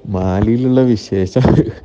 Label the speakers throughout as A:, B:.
A: മാലിയിലുള്ള വിശേഷം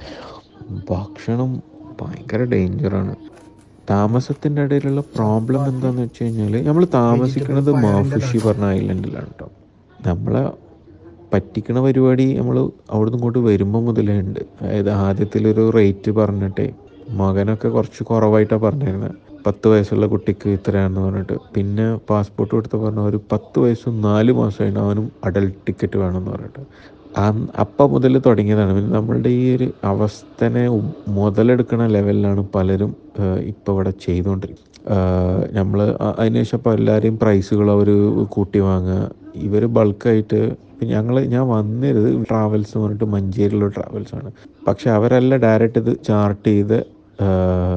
A: ഭക്ഷണം ഭയങ്കര ഡേഞ്ചറാണ് താമസത്തിൻ്റെ ഇടയിലുള്ള പ്രോബ്ലം എന്താന്ന് വെച്ച് കഴിഞ്ഞാൽ നമ്മൾ താമസിക്കുന്നത് മാഫുഷി പറഞ്ഞ ഐലൻഡിലാണ് കേട്ടോ നമ്മളെ പറ്റിക്കണ പരിപാടി നമ്മൾ അവിടുന്ന് ഇങ്ങോട്ട് വരുമ്പോൾ മുതലേ ഉണ്ട് അതായത് ആദ്യത്തിലൊരു റേറ്റ് പറഞ്ഞിട്ടേ മകനൊക്കെ കുറച്ച് കുറവായിട്ടാണ് പറഞ്ഞിരുന്നത് പത്ത് വയസ്സുള്ള കുട്ടിക്ക് ഇത്രയാണെന്ന് പറഞ്ഞിട്ട് പിന്നെ പാസ്പോർട്ട് കൊടുത്ത് പറഞ്ഞ ഒരു പത്ത് വയസ്സും നാല് മാസമായിട്ട് അവനും അഡൽട്ട് ടിക്കറ്റ് വേണമെന്ന് പറഞ്ഞിട്ട് അന്ന് അപ്പം മുതൽ തുടങ്ങിയതാണ് പിന്നെ നമ്മളുടെ ഈ ഒരു അവസ്ഥനെ ഉ- മുതലെടുക്കണ ലെവലിലാണ് പലരും ഇപ്പോൾ ഇവിടെ ചെയ്തുകൊണ്ടിരിക്കുന്നത് നമ്മൾ അതിനുശേഷം ഇപ്പോൾ എല്ലാവരെയും പ്രൈസുകൾ അവർ കൂട്ടി വാങ്ങുക ഇവർ ബൾക്കായിട്ട് ഞങ്ങൾ ഞാൻ വന്നിരുന്നത് ട്രാവൽസ് എന്ന് പറഞ്ഞിട്ട് മഞ്ചേരിയിലുള്ള ട്രാവൽസാണ് പക്ഷെ അവരെല്ലാം ഡയറക്റ്റ് ഇത് ചാർട്ട് ചെയ്ത് ആ,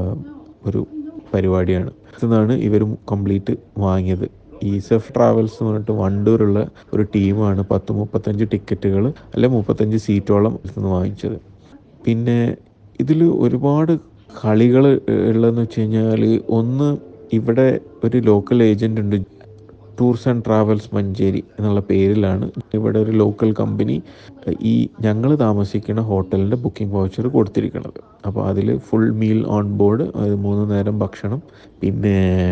A: ഒരു പരിപാടിയാണ് ഇതാണ് ഇവർ കംപ്ലീറ്റ് വാങ്ങിയത് ഈസഫ് ട്രാവൽസ് എന്ന് പറഞ്ഞിട്ട് വണ്ടൂരുള്ള ഒരു ടീമാണ് പത്ത് മുപ്പത്തഞ്ച് ടിക്കറ്റുകൾ അല്ലെ മുപ്പത്തഞ്ച് സീറ്റോളം ഇന്ന് വാങ്ങിച്ചത് പിന്നെ ഇതിൽ ഒരുപാട് കളികൾ ഉള്ളതെന്ന് വെച്ച് കഴിഞ്ഞാൽ ഒന്ന് ഇവിടെ ഒരു ലോക്കൽ ഏജൻ്റ് ഉണ്ട് ടൂർസ് ആൻഡ് ട്രാവൽസ് മഞ്ചേരി എന്നുള്ള പേരിലാണ് ഇവിടെ ഒരു ലോക്കൽ കമ്പനി ഈ ഞങ്ങൾ താമസിക്കുന്ന ഹോട്ടലിൻ്റെ ബുക്കിംഗ് വൗച്ചർ കൊടുത്തിരിക്കുന്നത് അപ്പോൾ അതിൽ ഫുൾ മീൽ ഓൺ ബോർഡ് അത് മൂന്ന് നേരം ഭക്ഷണം പിന്നെ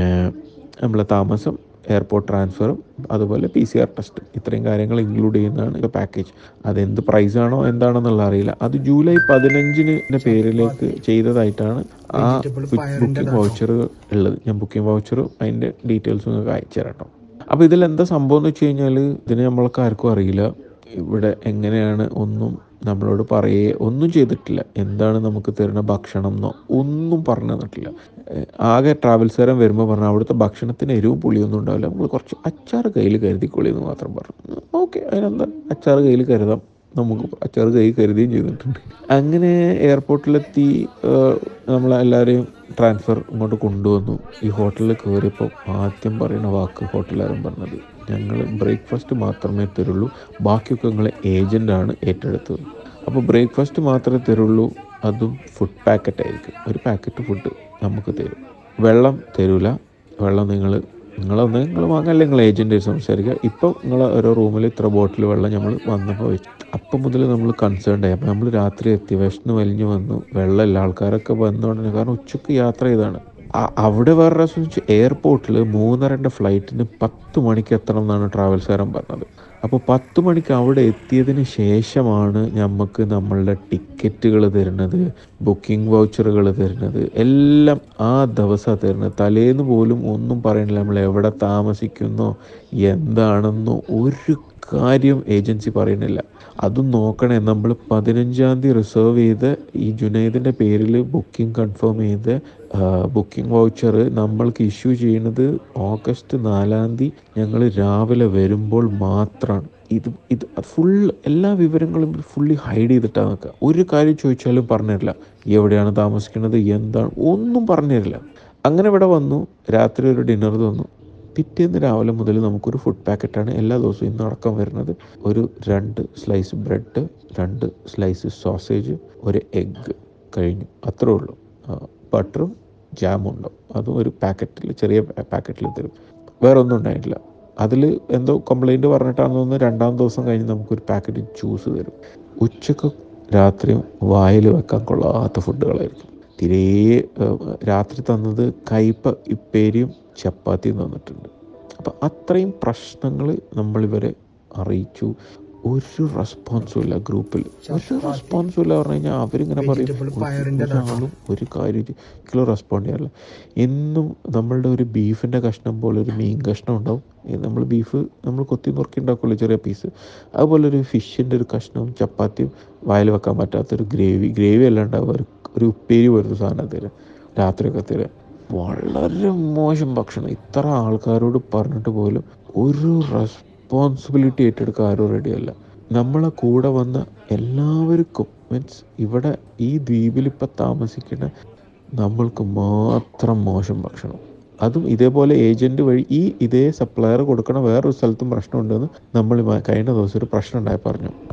A: നമ്മളെ താമസം എയർപോർട്ട് ട്രാൻസ്ഫറും അതുപോലെ പി സി ആർ ടെസ്റ്റ് ഇത്രയും കാര്യങ്ങൾ ഇൻക്ലൂഡ് ചെയ്യുന്നതാണ് ഇത് പാക്കേജ് അതെന്ത് പ്രൈസാണോ എന്താണെന്നുള്ള അറിയില്ല അത് ജൂലൈ പതിനഞ്ചിന് പേരിലേക്ക് ചെയ്തതായിട്ടാണ് ആ ബുക്കിംഗ് വൗച്ചർ ഉള്ളത് ഞാൻ ബുക്കിംഗ് വൗച്ചറും അതിൻ്റെ ഡീറ്റെയിൽസും നിങ്ങൾക്ക് അയച്ചു തരാം കേട്ടോ അപ്പോൾ ഇതിൽ എന്താ സംഭവം എന്ന് വെച്ച് കഴിഞ്ഞാൽ ഇതിന് നമ്മൾക്ക് ആർക്കും അറിയില്ല ഇവിടെ എങ്ങനെയാണ് ഒന്നും നമ്മളോട് പറയേ ഒന്നും ചെയ്തിട്ടില്ല എന്താണ് നമുക്ക് തരുന്ന ഭക്ഷണം എന്നോ ഒന്നും പറഞ്ഞു തന്നിട്ടില്ല ഏഹ് ആകെ ട്രാവൽസുകാരൻ വരുമ്പോൾ പറഞ്ഞു അവിടുത്തെ ഭക്ഷണത്തിന് എരിവും പുളിയൊന്നും ഉണ്ടാവില്ല നമ്മൾ കുറച്ച് അച്ചാർ കയ്യിൽ കരുതിക്കൊള്ളി എന്ന് മാത്രം പറഞ്ഞു ഓക്കെ അതിനെന്താ അച്ചാർ കയ്യിൽ കരുതാം നമുക്ക് അച്ചാർ കൈ കരുതുകയും ചെയ്തിട്ടുണ്ട് അങ്ങനെ എയർപോർട്ടിലെത്തി നമ്മളെല്ലാവരെയും ട്രാൻസ്ഫർ ഇങ്ങോട്ട് കൊണ്ടുവന്നു ഈ ഹോട്ടലിൽ കയറിയപ്പോൾ ആദ്യം പറയുന്ന വാക്ക് ഹോട്ടലുകാരൻ പറഞ്ഞത് ഞങ്ങൾ ബ്രേക്ക്ഫാസ്റ്റ് മാത്രമേ തരുള്ളൂ ബാക്കിയൊക്കെ നിങ്ങളെ ഏജൻ്റാണ് ഏറ്റെടുത്തത് അപ്പോൾ ബ്രേക്ക്ഫാസ്റ്റ് മാത്രമേ തരുള്ളൂ അതും ഫുഡ് പാക്കറ്റ് ആയിരിക്കും ഒരു പാക്കറ്റ് ഫുഡ് നമുക്ക് തരും വെള്ളം തരൂല വെള്ളം നിങ്ങൾ നിങ്ങളൊന്ന് നിങ്ങൾ വാങ്ങാൻ നിങ്ങൾ ഏജൻറ്റ് സംസാരിക്കുക ഇപ്പോൾ നിങ്ങൾ ഓരോ റൂമിൽ ഇത്ര ബോട്ടിൽ വെള്ളം നമ്മൾ വന്നപ്പോൾ വെച്ചു അപ്പം മുതൽ നമ്മൾ കൺസേൺഡ് ആയി അപ്പോൾ നമ്മൾ രാത്രി എത്തി വിഷന്ന് വലിഞ്ഞു വന്നു വെള്ളമില്ല ആൾക്കാരൊക്കെ വന്നോടനെ കാരണം ഉച്ചയ്ക്ക് യാത്ര ചെയ്താണ് അ- അവിടെ വേറെ രസം വെച്ചാൽ എയർപോർട്ടിൽ മൂന്നരൻ്റെ ഫ്ലൈറ്റിന് പത്ത് മണിക്ക് എത്തണം എന്നാണ് ട്രാവൽസുകാരൻ പറഞ്ഞത് അപ്പോൾ പത്ത് മണിക്ക് അവിടെ എത്തിയതിന് ശേഷമാണ് നമുക്ക് നമ്മളുടെ ടിക്കറ്റുകൾ തരുന്നത് ബുക്കിംഗ് വൗച്ചറുകൾ തരുന്നത് എല്ലാം ആ ദിവസമാണ് തരുന്നത് തലേന്ന് പോലും ഒന്നും പറയണില്ല നമ്മൾ എവിടെ താമസിക്കുന്നോ എന്താണെന്നോ ഒരു കാര്യം ഏജൻസി പറയുന്നില്ല അതും നോക്കണേ നമ്മൾ പതിനഞ്ചാം തീയതി റിസർവ് ചെയ്ത് ഈ ജുനൈദിൻ്റെ പേരിൽ ബുക്കിംഗ് കൺഫേം ചെയ്ത് ബുക്കിംഗ് വൗച്ചർ നമ്മൾക്ക് ഇഷ്യൂ ചെയ്യുന്നത് ഓഗസ്റ്റ് നാലാം തീയതി ഞങ്ങൾ രാവിലെ വരുമ്പോൾ മാത്രമാണ് ഇത് ഇത് ഫുൾ എല്ലാ വിവരങ്ങളും ഫുള്ളി ഹൈഡ് ചെയ്തിട്ടാണ് നിൽക്കുക ഒരു കാര്യം ചോദിച്ചാലും പറഞ്ഞുതരില്ല എവിടെയാണ് താമസിക്കുന്നത് എന്താണ് ഒന്നും പറഞ്ഞുതരില്ല അങ്ങനെ ഇവിടെ വന്നു രാത്രി ഒരു ഡിന്നർ തന്നു പിറ്റേന്ന് രാവിലെ മുതൽ നമുക്കൊരു ഫുഡ് പാക്കറ്റാണ് എല്ലാ ദിവസവും ഇന്ന് അടക്കം വരുന്നത് ഒരു രണ്ട് സ്ലൈസ് ബ്രെഡ് രണ്ട് സ്ലൈസ് സോസേജ് ഒരു എഗ്ഗ് കഴിഞ്ഞു അത്രേ ഉള്ളൂ ബട്ടറും ജാമും ഉണ്ടാവും അതും ഒരു പാക്കറ്റിൽ ചെറിയ പാക്കറ്റിൽ തരും വേറെ ഒന്നും ഉണ്ടായിട്ടില്ല അതിൽ എന്തോ കംപ്ലൈൻറ്റ് പറഞ്ഞിട്ടാണെന്ന് തോന്നുന്നു രണ്ടാം ദിവസം കഴിഞ്ഞ് നമുക്കൊരു പാക്കറ്റ് ജ്യൂസ് തരും ഉച്ചക്ക് രാത്രിയും വായിൽ വെക്കാൻ കൊള്ളാത്ത ഫുഡുകളായിരിക്കും തീരെ ഏഹ്, രാത്രി തന്നത് കയ്പ ഇപ്പേരിയും ചപ്പാത്തിയും തന്നിട്ടുണ്ട് അപ്പം അത്രയും പ്രശ്നങ്ങൾ നമ്മളിവരെ അറിയിച്ചു ഒരു റെസ്പോൺസും ഇല്ല ഗ്രൂപ്പിൽ ഒരു റെസ്പോൺസും ഇല്ല പറഞ്ഞു കഴിഞ്ഞാൽ അവരിങ്ങനെ പറയും ഒരാളും ഒരു കാര്യം ഒരിക്കലും റെസ്പോണ്ട് ചെയ്യാറില്ല എന്നും നമ്മളുടെ ഒരു ബീഫിൻ്റെ കഷ്ണം പോലെ ഒരു മീൻ കഷ്ണം ഉണ്ടാവും നമ്മൾ ബീഫ് നമ്മൾ കൊത്തി നുറുക്കി ഉണ്ടാക്കുമല്ലോ ചെറിയ പീസ് അതുപോലെ ഒരു ഫിഷിൻ്റെ ഒരു കഷ്ണവും ചപ്പാത്തിയും വായിൽ വെക്കാൻ പറ്റാത്തൊരു ഗ്രേവി ഗ്രേവി അല്ല ഉണ്ടാവുക ഒരു ഒരു ഉപ്പേരി പോലൊരു സാധനം തരാം രാത്രിയൊക്കെ തരാം വളരെ മോശം ഭക്ഷണം ഇത്ര ആൾക്കാരോട് പറഞ്ഞിട്ട് പോലും ഒരു റെസ്പോൺസിബിലിറ്റി ഏറ്റെടുക്കാൻ ആരും റെഡിയല്ല നമ്മളെ കൂടെ വന്ന എല്ലാവർക്കും മീൻസ് ഇവിടെ ഈ ദ്വീപിൽ ഇപ്പം താമസിക്കുന്ന നമ്മൾക്ക് മാത്രം മോശം ഭക്ഷണം അതും ഇതേപോലെ ഏജൻറ്റ് വഴി ഈ ഇതേ സപ്ലയർ കൊടുക്കണ വേറൊരു സ്ഥലത്തും പ്രശ്നമുണ്ടെന്ന് നമ്മൾ ഈ കഴിഞ്ഞ ദിവസം ഒരു പ്രശ്നം ഉണ്ടായി പറഞ്ഞു